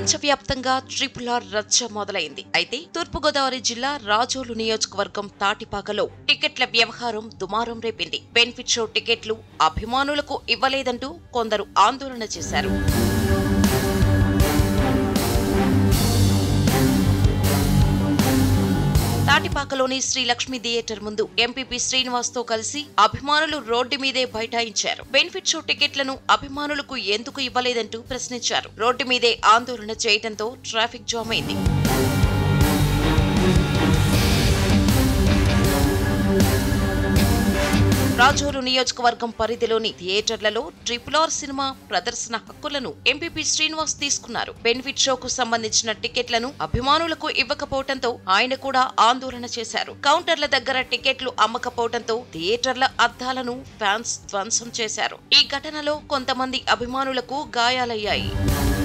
ప్రపంచవ్యాప్తంగా triple R రచ్చ మొదలైంది అయితే తూర్పుగోదావరి జిల్లా రాజోలు నియోజకవర్గం తాటిపాకలో టికెట్ల వ్యవహారం దుమారం రేపింది బెనిఫిట్ షో టికెట్లు అభిమానులకు ఇవ్వలేదంటూ కొందరు ఆందోళన చేశారు తాటిపాకలోని శ్రీ లక్ష్మి థియేటర్ ముందు ఎంపీపీ శ్రీనివాస్ తో కలిసి అభిమానులు రోడ్డు మీదే బైఠాయించారు బెనిఫిట్ షో టికెట్లను అభిమానులకు ఎందుకు ఇవ్వలేదంటూ ప్రశ్నించారు రోడ్డు మీదే ఆందోళన చేయడంతో ట్రాఫిక్ జామ్ అయింది రాజోలు నియోజకవర్గం పరిధిలోని థియేటర్లలో ట్రిపుల్ ఆర్ సినిమా ప్రదర్శన హక్కులను ఎంపీపీ శ్రీనివాస్ తీసుకున్నారు బెనిఫిట్ షోకు సంబంధించిన టికెట్లను అభిమానులకు ఇవ్వకపోవడంతో ఆయన కూడా ఆందోళన చేశారు కౌంటర్ల దగ్గర టికెట్లు అమ్మకపోవడంతో థియేటర్ల అద్దాలను ఫ్యాన్స్ ధ్వంసం చేశారు ఈ ఘటనలో కొంతమంది అభిమానులకు గాయాలయ్యాయి